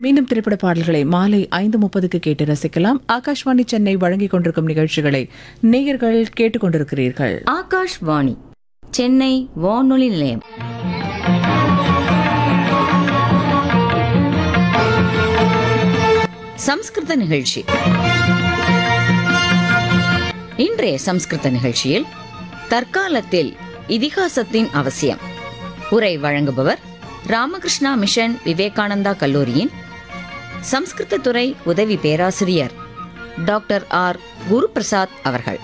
மீண்டும் திரைப்பட பாடல்களை மாலை ஐந்து முப்பதுக்கு கேட்டு ரசிக்கலாம் ஆகாஷ்வாணி சென்னை வழங்கிக் கொண்டிருக்கும் நிகழ்ச்சிகளை நேயர்கள் கேட்டுக்கொண்டிருக்கிறீர்கள் ஆகாஷ்வாணி சென்னை வானொலி நிலையம் சம்ஸ்கிருத நிகழ்ச்சி இன்றைய சம்ஸ்கிருத நிகழ்ச்சியில் தற்காலத்தில் இதிகாசத்தின் அவசியம் உரை வழங்குபவர் ராமகிருஷ்ணா மிஷன் விவேகானந்தா கல்லூரியின் சம்ஸ்கிருத துறை உதவி பேராசிரியர் டாக்டர் ஆர் குருபிரசாத் அவர்கள்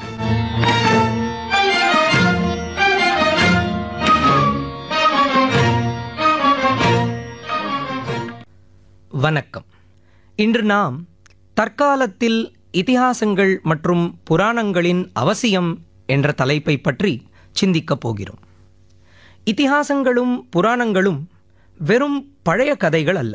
வணக்கம் இன்று நாம் தற்காலத்தில் இதிகாசங்கள் மற்றும் புராணங்களின் அவசியம் என்ற தலைப்பை பற்றி சிந்திக்கப் போகிறோம் இதிகாசங்களும் புராணங்களும் வெறும் பழைய கதைகள் அல்ல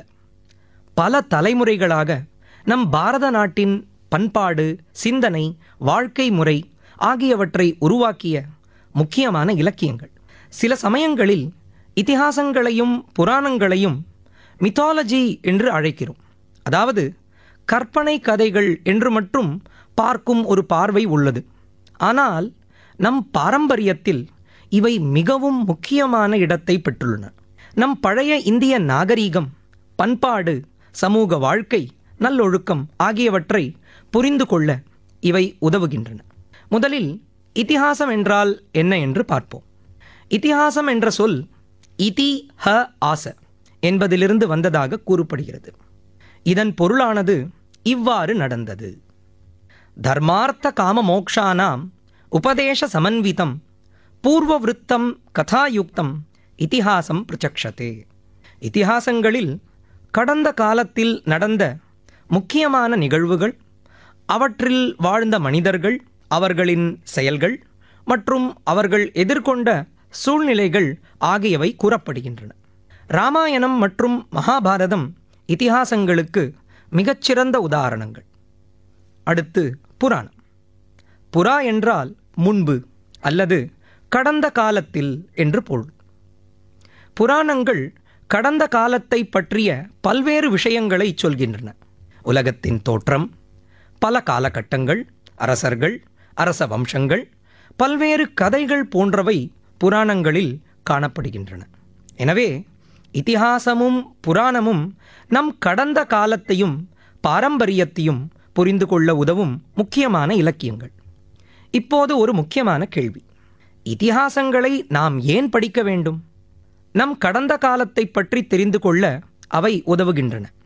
பல தலைமுறைகளாக நம் பாரத நாட்டின் பண்பாடு சிந்தனை வாழ்க்கை முறை ஆகியவற்றை உருவாக்கிய முக்கியமான இலக்கியங்கள் சில சமயங்களில் இதிகாசங்களையும் புராணங்களையும் மித்தாலஜி என்று அழைக்கிறோம் அதாவது கற்பனை கதைகள் என்று மட்டும் பார்க்கும் ஒரு பார்வை உள்ளது ஆனால் நம் பாரம்பரியத்தில் இவை மிகவும் முக்கியமான இடத்தை பெற்றுள்ளன நம் பழைய இந்திய நாகரீகம் பண்பாடு சமூக வாழ்க்கை நல்லொழுக்கம் ஆகியவற்றை புரிந்து கொள்ள இவை உதவுகின்றன முதலில் இதிகாசம் என்றால் என்ன என்று பார்ப்போம் இதிகாசம் என்ற சொல் இதி ஹ ஆச என்பதிலிருந்து வந்ததாக கூறப்படுகிறது இதன் பொருளானது இவ்வாறு நடந்தது தர்மார்த்த காம மோக்ஷானாம் உபதேச சமன்விதம் பூர்வவிருத்தம் கதாயுக்தம் இதிகாசம் பிரச்சக்ஷதே இதிகாசங்களில் கடந்த காலத்தில் நடந்த முக்கியமான நிகழ்வுகள் அவற்றில் வாழ்ந்த மனிதர்கள் அவர்களின் செயல்கள் மற்றும் அவர்கள் எதிர்கொண்ட சூழ்நிலைகள் ஆகியவை கூறப்படுகின்றன ராமாயணம் மற்றும் மகாபாரதம் இதிகாசங்களுக்கு மிகச்சிறந்த உதாரணங்கள் அடுத்து புராணம் புறா என்றால் முன்பு அல்லது கடந்த காலத்தில் என்று பொருள் புராணங்கள் கடந்த காலத்தை பற்றிய பல்வேறு விஷயங்களை சொல்கின்றன உலகத்தின் தோற்றம் பல காலகட்டங்கள் அரசர்கள் அரச வம்சங்கள் பல்வேறு கதைகள் போன்றவை புராணங்களில் காணப்படுகின்றன எனவே இதிகாசமும் புராணமும் நம் கடந்த காலத்தையும் பாரம்பரியத்தையும் புரிந்து கொள்ள உதவும் முக்கியமான இலக்கியங்கள் இப்போது ஒரு முக்கியமான கேள்வி இதிகாசங்களை நாம் ஏன் படிக்க வேண்டும் நம் கடந்த காலத்தை பற்றி தெரிந்து கொள்ள அவை உதவுகின்றன